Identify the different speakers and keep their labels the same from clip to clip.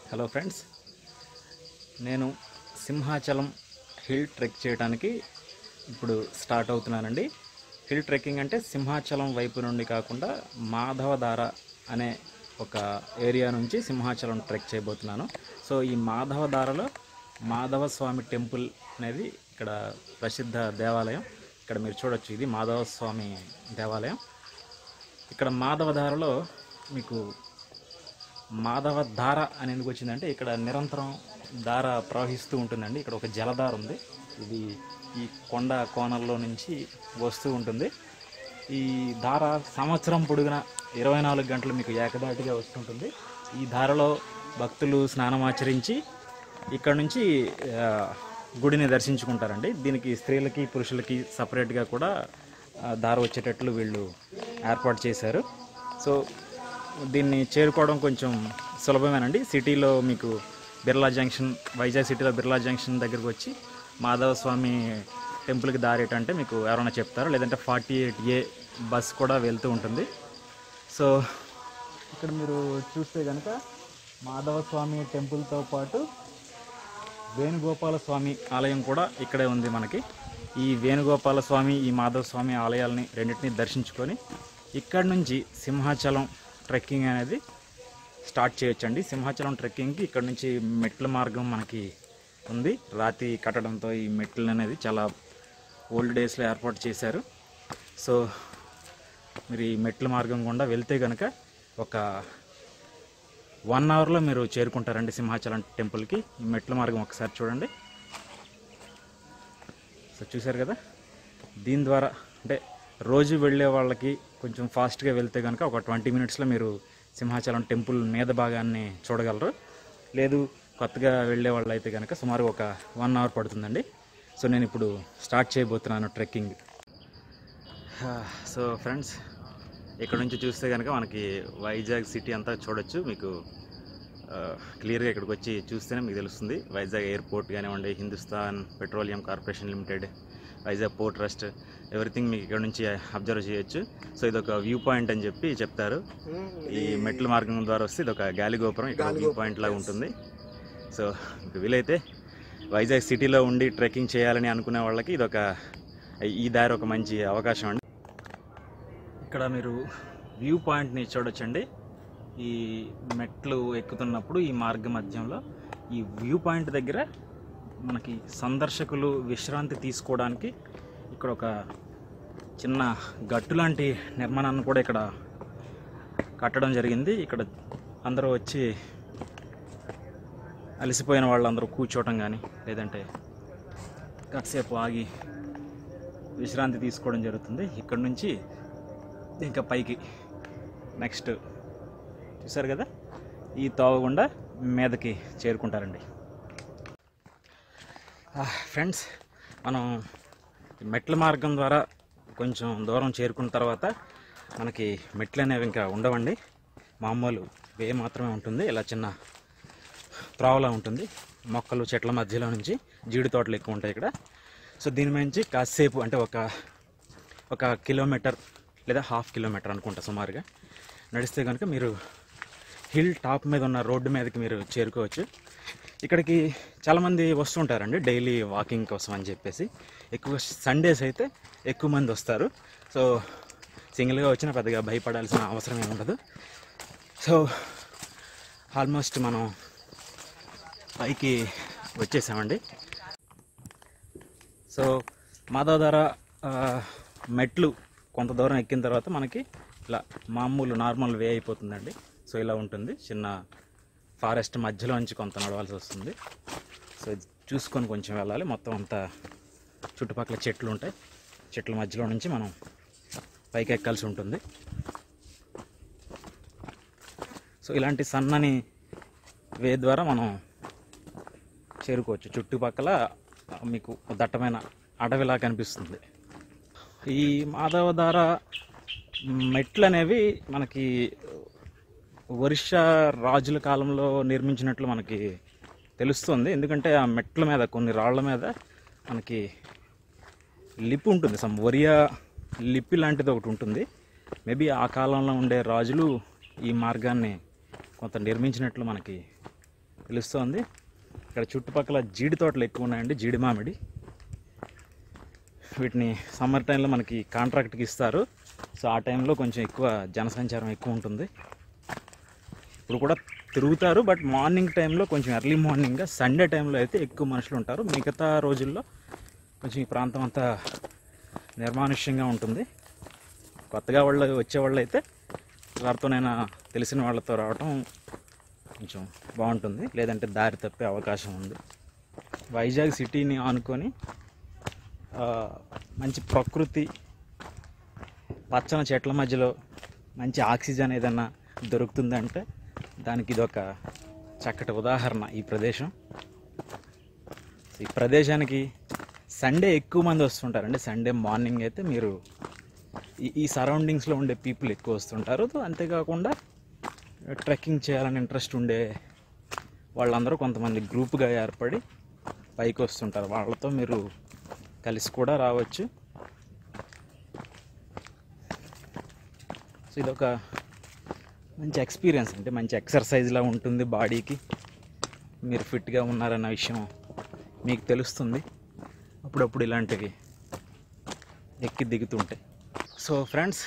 Speaker 1: hello friends నేను Simhachalam hill trek చేయడానికి ఇప్పుడు స్టార్ట్ అవుతున్నానండి హిల్ ట్రెక్కింగ్ అంటే సింహాచలం వైపు నుండి కాకుండా మాధవధార అనే ఒక ఏరియా నుంచి సింహాచలం ట్రెక్ చేయబోతున్నాను సో ఈ మాధవధారలో మాధవ స్వామి టెంపుల్ అనేది ఇక్కడ ప్రసిద్ధ దేవాలయం ఇక్కడ మీరు చూడొచ్చు ఇది మాధవ స్వామి దేవాలయం ఇక్కడ మాధవధారలో మీకు మాధవ ధార అని ఎందుకు వచ్చిందంటే ఇక్కడ నిరంతరం ధార ప్రవహిస్తూ ఉంటుందండి ఇక్కడ ఒక జలధార ఉంది ఇది ఈ కొండ కోణల్లో నుంచి వస్తూ ఉంటుంది ఈ ధార సంవత్సరం పొడుగున ఇరవై నాలుగు గంటలు మీకు ఏకదాటిగా వస్తుంటుంది ఈ ధారలో భక్తులు స్నానం ఆచరించి ఇక్కడ నుంచి ఆ, గుడిని దర్శించుకుంటారండి దీనికి స్త్రీలకి పురుషులకి సపరేట్గా కూడా ఆ, ధార వచ్చేటట్లు వీళ్ళు ఏర్పాటు చేశారు సో దీన్ని చేరుకోవడం కొంచెం సులభమేనండి సిటీలో మీకు బిర్లా జంక్షన్ వైజాగ్ సిటీలో బిర్లా జంక్షన్ దగ్గరకు వచ్చి మాధవ స్వామి టెంపుల్కి దారి అంటే మీకు ఎవరైనా చెప్తారు లేదంటే ఫార్టీ ఎయిట్ ఏ బస్ కూడా వెళ్తూ ఉంటుంది సో ఇక్కడ మీరు చూస్తే కనుక మాధవ స్వామి టెంపుల్తో పాటు వేణుగోపాల స్వామి ఆలయం కూడా ఇక్కడే ఉంది మనకి ఈ వేణుగోపాల స్వామి ఈ మాధవ స్వామి ఆలయాలని రెండింటిని దర్శించుకొని ఇక్కడ నుంచి సింహాచలం ట్రెక్కింగ్ అనేది స్టార్ట్ చేయొచ్చండి సింహాచలం ట్రెక్కింగ్కి ఇక్కడ నుంచి మెట్ల మార్గం మనకి ఉంది రాతి కట్టడంతో ఈ మెట్లు అనేది చాలా ఓల్డ్ డేస్లో ఏర్పాటు చేశారు సో మీరు ఈ మెట్ల మార్గం గుండా వెళ్తే కనుక ఒక వన్ అవర్లో మీరు చేరుకుంటారండి సింహాచలం టెంపుల్కి ఈ మెట్ల మార్గం ఒకసారి చూడండి సో చూశారు కదా దీని ద్వారా అంటే రోజు వెళ్ళే వాళ్ళకి కొంచెం ఫాస్ట్గా వెళ్తే కనుక ఒక ట్వంటీ మినిట్స్లో మీరు సింహాచలం టెంపుల్ మీద భాగాన్ని చూడగలరు లేదు కొత్తగా వెళ్ళే వాళ్ళు అయితే కనుక సుమారు ఒక వన్ అవర్ పడుతుందండి సో నేను ఇప్పుడు స్టార్ట్ చేయబోతున్నాను ట్రెక్కింగ్ సో ఫ్రెండ్స్ ఇక్కడ నుంచి చూస్తే కనుక మనకి వైజాగ్ సిటీ అంతా చూడొచ్చు మీకు క్లియర్గా ఇక్కడికి వచ్చి చూస్తేనే మీకు తెలుస్తుంది వైజాగ్ ఎయిర్పోర్ట్ కానివ్వండి Hindustan petroleum corporation limited Vizag port trust everything మీకు ఇక్కడ నుంచి అబ్జర్వ్ చేయొచ్చు సో ఇది ఒక వ్యూ పాయింట్ అని చెప్పి చెప్తారు ఈ మెట్ల మార్గం ద్వారా వస్తే ఇది ఒక గాలి గోపురం ఇక్కడ వ్యూ పాయింట్ లాగా ఉంటుంది సో మీకు వీలైతే వైజాగ్ సిటీలో ఉండి ట్రెక్కింగ్ చేయాలని అనుకునే వాళ్ళకి ఇది ఒక ఈ దారి ఒక మంచి అవకాశం అండి ఇక్కడ మీరు వ్యూ పాయింట్ని చూడొచ్చండి ఈ మెట్లు ఎక్కుతున్నప్పుడు ఈ మార్గ మధ్యంలో ఈ వ్యూ పాయింట్ దగ్గర మనకి సందర్శకులు విశ్రాంతి తీసుకోవడానికి ఇక్కడ ఒక చిన్న గట్టు లాంటి నిర్మాణాన్ని కూడా ఇక్కడ కట్టడం జరిగింది ఇక్కడ అందరూ వచ్చి అలసిపోయిన వాళ్ళందరూ కూర్చోవటం కానీ లేదంటే కాసేపు ఆగి విశ్రాంతి తీసుకోవడం జరుగుతుంది ఇక్కడ నుంచి ఇంకా పైకి నెక్స్ట్ చూసారు కదా ఈ తోవగుండా మీదకి చేరుకుంటారండి ఫ్రెండ్స్ మనం ఈ మెట్ల మార్గం ద్వారా కొంచెం దూరం చేరుకున్న తర్వాత మనకి మెట్లు అనేవి ఇంకా ఉండవండి మామూలు వే మాత్రమే ఉంటుంది ఇలా చిన్న త్రోవలా ఉంటుంది మొక్కలు చెట్ల మధ్యలో నుంచి జీడి తోటలు ఎక్కువ ఉంటాయి ఇక్కడ సో దీని నుంచి కాసేపు అంటే ఒక ఒక కిలోమీటర్ లేదా హాఫ్ కిలోమీటర్ అనుకుంటా సుమారుగా నడిస్తే కనుక మీరు హిల్ టాప్ మీద ఉన్న రోడ్డు మీదకి మీరు చేరుకోవచ్చు ఇక్కడికి చాలామంది వస్తుంటారండి డైలీ వాకింగ్ కోసం అని చెప్పేసి ఎక్కువ సండేస్ అయితే ఎక్కువ మంది వస్తారు సో సింగిల్గా వచ్చినా పెద్దగా భయపడాల్సిన అవసరం ఏమి ఉండదు సో ఆల్మోస్ట్ మనం పైకి వచ్చేసామండి సో మాధవధార ఆ, మెట్లు కొంత దూరం ఎక్కిన తర్వాత మనకి ఇలా మామూలు నార్మల్ వే అయిపోతుందండి సో ఇలా ఉంటుంది చిన్న ఫారెస్ట్ మధ్యలో నుంచి కొంత నడవాల్సి వస్తుంది సో ఇది చూసుకొని కొంచెం వెళ్ళాలి మొత్తం అంతా చుట్టుపక్కల చెట్లు ఉంటాయి చెట్ల మధ్యలో నుంచి మనం పైకి ఎక్కాల్సి ఉంటుంది సో ఇలాంటి సన్నని వే ద్వారా మనం చేరుకోవచ్చు చుట్టుపక్కల మీకు దట్టమైన అడవిలా కనిపిస్తుంది ఈ మాధవధార మెట్లు అనేవి మనకి ఒరిస్సా రాజుల కాలంలో నిర్మించినట్లు మనకి తెలుస్తుంది ఎందుకంటే ఆ మెట్ల మీద కొన్ని రాళ్ల మీద మనకి లిపి ఉంటుంది సమ్ ఒరియా లిపి లాంటిది ఒకటి ఉంటుంది మేబీ ఆ కాలంలో ఉండే రాజులు ఈ మార్గాన్ని కొంత నిర్మించినట్లు మనకి తెలుస్తోంది ఇక్కడ చుట్టుపక్కల జీడి తోటలు ఎక్కువ ఉన్నాయండి జీడి మామిడి వీటిని సమ్మర్ టైంలో మనకి కాంట్రాక్ట్కి ఇస్తారు సో ఆ టైంలో కొంచెం ఎక్కువ జనసంచారం ఎక్కువ ఉంటుంది ఇప్పుడు కూడా తిరుగుతారు బట్ మార్నింగ్ టైంలో కొంచెం ఎర్లీ మార్నింగ్గా సండే టైంలో అయితే ఎక్కువ మనుషులు ఉంటారు మిగతా రోజుల్లో కొంచెం ఈ ప్రాంతం అంతా నిర్మానుష్యంగా ఉంటుంది కొత్తగా వాళ్ళు వచ్చేవాళ్ళు అయితే వారితోనైనా తెలిసిన వాళ్ళతో రావటం కొంచెం బాగుంటుంది లేదంటే దారి తప్పే అవకాశం ఉంది వైజాగ్ సిటీని ఆనుకొని ఆ, మంచి ప్రకృతి పచ్చని చెట్ల మధ్యలో మంచి ఆక్సిజన్ ఏదన్నా దొరుకుతుందంటే దానికి ఇదొక చక్కటి ఉదాహరణ ఈ ప్రదేశం ఈ ప్రదేశానికి సండే ఎక్కువ మంది వస్తుంటారండి సండే మార్నింగ్ అయితే మీరు ఈ ఈ సరౌండింగ్స్లో ఉండే పీపుల్ ఎక్కువ వస్తుంటారు తో అంతేకాకుండా ట్రెక్కింగ్ చేయాలని ఇంట్రెస్ట్ ఉండే వాళ్ళందరూ కొంతమంది గ్రూప్గా ఏర్పడి పైకి వస్తుంటారు వాళ్ళతో మీరు కలిసి కూడా రావచ్చు సో ఇదొక మంచి ఎక్స్పీరియన్స్ అంటే మంచి ఎక్సర్సైజ్లా ఉంటుంది బాడీకి మీరు ఫిట్గా ఉన్నారన్న విషయం మీకు తెలుస్తుంది అప్పుడప్పుడు ఇలాంటివి ఎక్కి దిగుతుంటాయి సో ఫ్రెండ్స్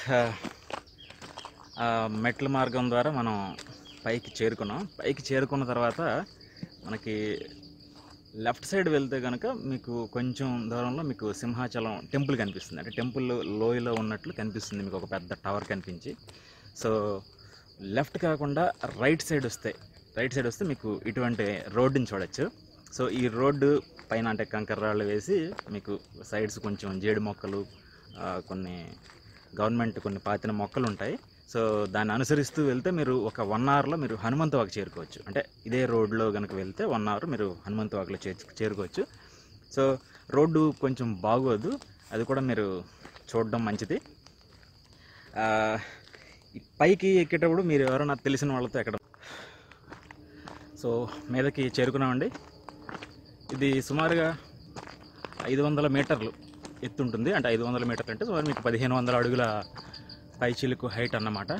Speaker 1: మెట్ల మార్గం ద్వారా మనం పైకి చేరుకున్నాం పైకి చేరుకున్న తర్వాత మనకి లెఫ్ట్ సైడ్ వెళ్తే కనుక మీకు కొంచెం దూరంలో మీకు సింహాచలం టెంపుల్ కనిపిస్తుంది అంటే టెంపుల్ లోయలో ఉన్నట్లు కనిపిస్తుంది మీకు ఒక పెద్ద టవర్ కనిపించి సో లెఫ్ట్ కాకుండా రైట్ సైడ్ వస్తే రైట్ సైడ్ వస్తే మీకు ఇటువంటి రోడ్డుని చూడొచ్చు సో ఈ రోడ్డు పైన అంటే కంకర రాళ్ళు వేసి మీకు సైడ్స్ కొంచెం జేడు మొక్కలు ఆ, కొన్ని గవర్నమెంట్ కొన్ని పాతిన మొక్కలు ఉంటాయి సో దాన్ని అనుసరిస్తూ వెళ్తే మీరు ఒక వన్ అవర్లో మీరు హనుమంత వాక్ చేరుకోవచ్చు అంటే ఇదే రోడ్లో కనుక వెళ్తే వన్ అవర్ మీరు హనుమంత వాక్లో చేర్చు చేరుకోవచ్చు సో రోడ్డు కొంచెం బాగోదు అది కూడా మీరు చూడడం మంచిది ఆ, ఈ పైకి ఎక్కేటప్పుడు మీరు ఎవరైనా తెలిసిన వాళ్ళతో ఎక్కడ సో మీదకి చేరుకున్నామండి ఇది సుమారుగా ఐదు వందల మీటర్లు ఎత్తుంటుంది అంటే ఐదు వందల మీటర్లు అంటే సుమారు మీకు పదిహేను వందల అడుగుల పైచిలుకు హైట్ అన్నమాట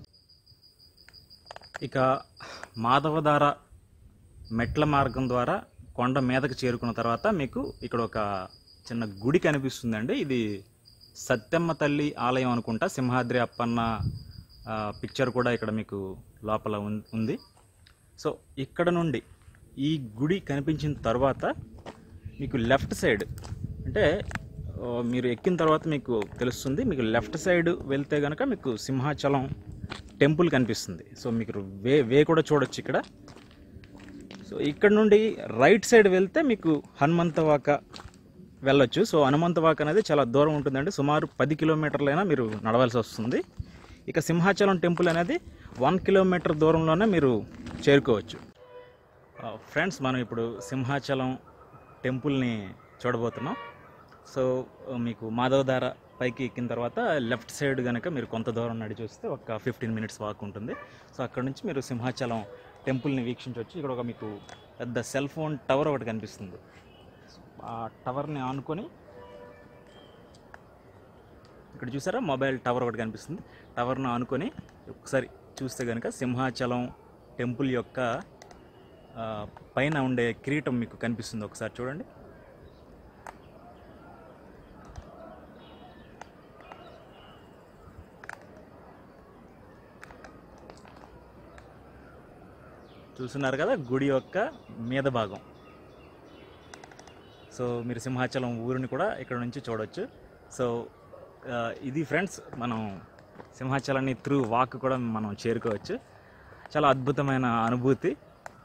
Speaker 1: ఇక మాధవధార మెట్ల మార్గం ద్వారా కొండ మీదకి చేరుకున్న తర్వాత మీకు ఇక్కడ ఒక చిన్న గుడి కనిపిస్తుందండి ఇది సత్యమ్మ తల్లి ఆలయం అనుకుంటా సింహాద్రి అప్పన్న ఆ, పిక్చర్ కూడా ఇక్కడ మీకు లోపల ఉన్- ఉంది సో ఇక్కడ నుండి ఈ గుడి కనిపించిన తర్వాత మీకు లెఫ్ట్ సైడ్ అంటే ఆ, మీరు ఎక్కిన తర్వాత మీకు తెలుస్తుంది మీకు లెఫ్ట్ సైడ్ వెళ్తే కనుక మీకు సింహాచలం టెంపుల్ కనిపిస్తుంది సో మీకు వే వే కూడా చూడొచ్చు ఇక్కడ సో ఇక్కడ నుండి రైట్ సైడ్ వెళ్తే మీకు హనుమంతవాక వెళ్ళొచ్చు సో హనుమంతవాక అనేది చాలా దూరం ఉంటుందండి సుమారు పది కిలోమీటర్లైనా మీరు నడవాల్సి వస్తుంది ఇక సింహాచలం టెంపుల్ అనేది వన్ కిలోమీటర్ దూరంలోనే మీరు చేరుకోవచ్చు ఫ్రెండ్స్ మనం ఇప్పుడు సింహాచలం టెంపుల్ని చూడబోతున్నాం సో మీకు మాధవధార పైకి ఎక్కిన తర్వాత లెఫ్ట్ సైడ్ కనుక మీరు కొంత దూరం నడిచి వస్తే ఒక ఫిఫ్టీన్ మినిట్స్ వాక్ ఉంటుంది సో అక్కడ నుంచి మీరు సింహాచలం టెంపుల్ని వీక్షించవచ్చు ఇక్కడ ఒక మీకు పెద్ద సెల్ ఫోన్ టవర్ ఒకటి కనిపిస్తుంది ఆ టవర్ని ఆనుకొని ఇక్కడ చూసారా మొబైల్ టవర్ ఒకటి కనిపిస్తుంది టవర్ను ఆనుకొని ఒకసారి చూస్తే కనుక సింహాచలం టెంపుల్ యొక్క ఆ, పైన ఉండే కిరీటం మీకు కనిపిస్తుంది ఒకసారి చూడండి చూస్తున్నారు కదా గుడి యొక్క మీద భాగం సో మీరు సింహాచలం ఊరిని కూడా ఇక్కడ నుంచి చూడొచ్చు సో ఆ, ఇది ఫ్రెండ్స్ మనం సింహాచలాన్ని త్రూ వాక్ కూడా మనం చేరుకోవచ్చు చాలా అద్భుతమైన అనుభూతి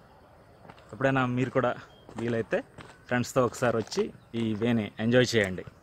Speaker 1: ఎప్పుడైనా మీరు కూడా వీలైతే ఫ్రెండ్స్తో ఒకసారి వచ్చి ఈ వేని ఎంజాయ్ చేయండి